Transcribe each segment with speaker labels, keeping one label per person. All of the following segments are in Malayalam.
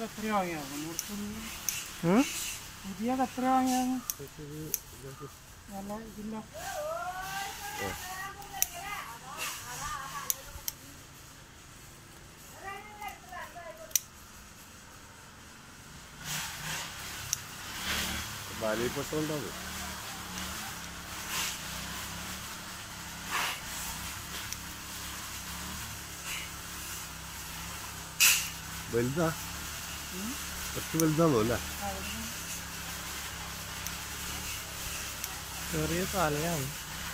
Speaker 1: എത്ര വാങ്ങിയത് മുറിച്ചൊന്നും
Speaker 2: ഉം?
Speaker 1: പുതിയത് എത്ര വാങ്ങിയത് നല്ല ഇതില്ല
Speaker 3: ബാലിപ്പെട്ടോണ്ടാവും വലുതാ കുറച്ച് വലുതാണോ അല്ലേ
Speaker 2: ചെറിയ തലയാണ്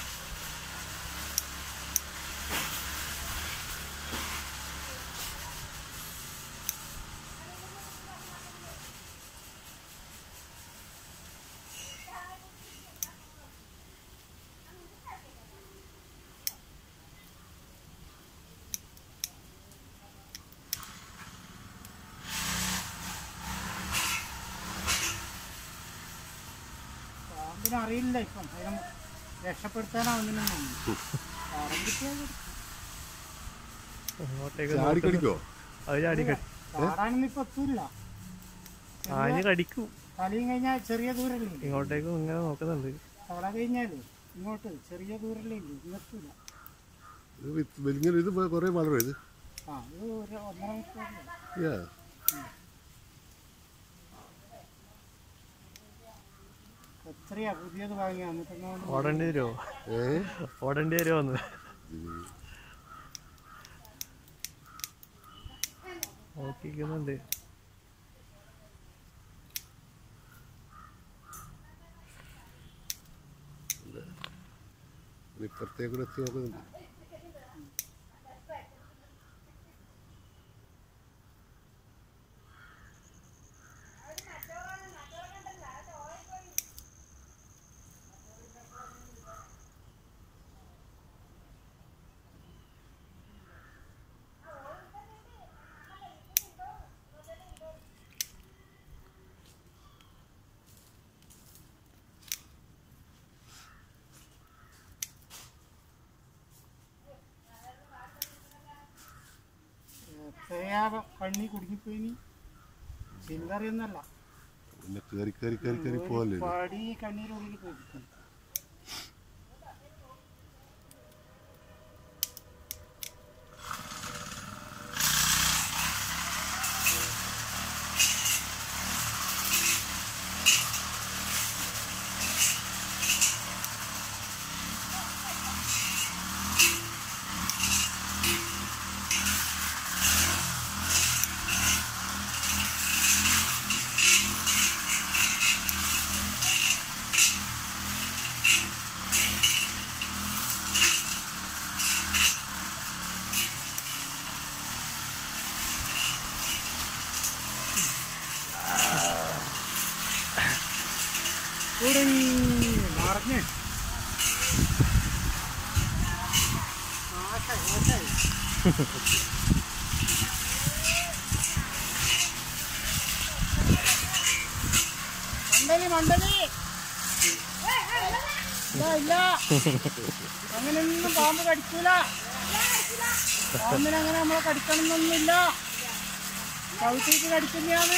Speaker 1: പാമ്പിനെ അറിയില്ല ഇപ്പം അതിനെ രക്ഷപ്പെടുത്താനാവുന്നില്ലെന്നു പാറം കിട്ടിയാൽ
Speaker 2: ഇങ്ങോട്ടേക്ക്
Speaker 3: ചാടി
Speaker 2: നോക്കുന്നു.
Speaker 3: കടിക്കോ
Speaker 2: അത് ചാടി കടി
Speaker 1: ചാടാനൊന്നും ഇപ്പൊ എത്തൂല്ല
Speaker 2: ആഞ്ഞ് കടിക്കും
Speaker 1: തലയും കഴിഞ്ഞാൽ ചെറിയ ദൂരല്ലേ ഉള്ളൂ.
Speaker 2: ഇങ്ങോട്ടേക്ക് ഇങ്ങനെ നോക്കുന്നുണ്ട്
Speaker 1: തല കഴിഞ്ഞാല് ഇങ്ങോട്ട് ചെറിയ ദൂരല്ലേ ഉള്ളൂ ഇങ്ങെത്തൂല
Speaker 3: ഇത് വിത്ത് വലിങ്ങനെ ഇത് കുറേ വളരും ഇത്
Speaker 1: ആ ഇത് ഒരു ഒന്നര മണിക്കൂറില്ല
Speaker 3: Yeah.
Speaker 1: എത്രയാ പുതിയത് വാങ്ങിയ എന്നിട്ട്
Speaker 2: ഓടേണ്ടി വരുമോ
Speaker 3: ഏ
Speaker 2: ഓടേണ്ടി വരുമോ എന്ന് നോക്കിക്കുന്നുണ്ട്
Speaker 3: ഇപ്പുറത്തേക്ക് കൂടെ എത്തി നോക്കുന്നുണ്ട്
Speaker 1: എത്രയാ കണ്ണി കുടുങ്ങിപ്പോയിനി ചില്ലറിയൊന്നല്ല
Speaker 3: പിന്നെ കയറി കയറി കയറി കയറി പോകല്ലേ ഇത്?
Speaker 1: പടി കണ്ണീരുള്ളിൽ പോയിരിക്കും കുടുങ്ങി മറിഞ്ഞ് നാശായി, നാശായി. മണ്ടലി മണ്ടലി ഇല്ല ഇല്ല അങ്ങനെയൊന്നും പാമ്പ് കടിക്കൂല പാമ്പിനെ അങ്ങനെ നമ്മളെ കടിക്കണമെന്നൊന്നുമില്ല ചവിട്ടിക്ക് കടിക്കുന്നതാണ്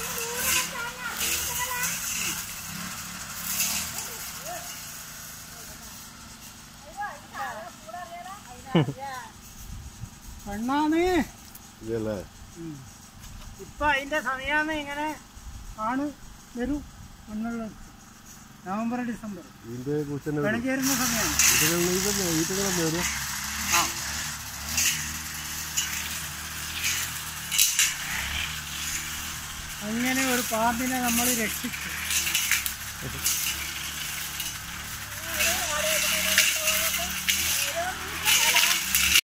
Speaker 1: പെണ്ണാണ്
Speaker 3: ഇതല്ലേ
Speaker 1: ഇപ്പൊ അതിന്റെ സമയമാണ് ഇങ്ങനെ ആണ് വരും പെണ്ണുള്ളത് നവംബർ ഡിസംബർ
Speaker 3: ഇതിന്റെ കുറിച്ച് തന്നെ
Speaker 1: വിള ചേരുന്ന സമയമാണ്
Speaker 3: ഇതുകൾ ഇതന്നെ ഈറ്റകളല്ലേ വരിക
Speaker 1: ആ അങ്ങനെ ഒരു പാമ്പിനെ നമ്മൾ രക്ഷിച്ചു